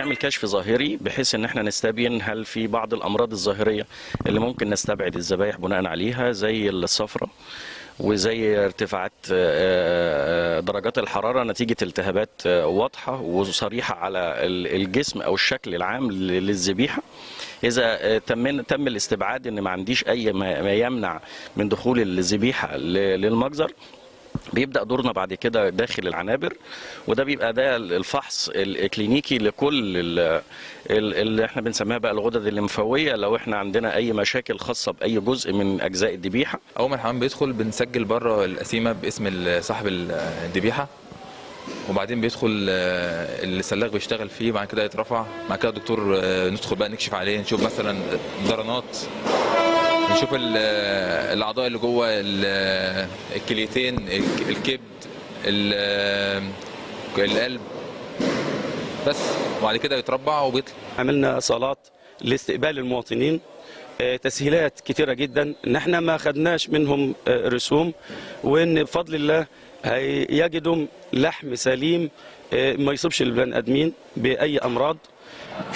بنعمل كشف ظاهري بحيث ان احنا نستبين هل في بعض الامراض الظاهريه اللي ممكن نستبعد الذبائح بناء عليها زي الصفرة وزي ارتفاعات آه، آه، درجات الحراره نتيجه التهابات آه، واضحه وصريحه على ال- الجسم او الشكل العام ل- للذبيحه اذا آه، تم تم الاستبعاد ان ما عنديش اي ما ما يمنع من دخول الذبيحه ل- للمجزر بيبدا دورنا بعد كده داخل العنابر وده بيبقى ده الفحص الكلينيكي لكل ال- ال- اللي احنا بنسميها بقى الغدد الليمفاويه لو احنا عندنا اي مشاكل خاصه باي جزء من اجزاء الذبيحه اول ما الحمام بيدخل بنسجل بره القسيمه باسم ال- صاحب ال- الذبيحه وبعدين بيدخل آه، السلاخ بيشتغل فيه بعد كده يترفع بعد كده الدكتور آه، ندخل بقى نكشف عليه نشوف مثلا ضرنات نشوف ال- آه، الاعضاء اللي جوه ال- آه، الكليتين الك- الكبد ال- آه، القلب بس وبعد كده يتربع وبيطلع عملنا صالات لاستقبال المواطنين آه، تسهيلات كتيرة جدا ان احنا ما خدناش منهم آه، رسوم وان بفضل الله هيجدوا لحم سليم آه، ما يصيبش البني ادمين باي امراض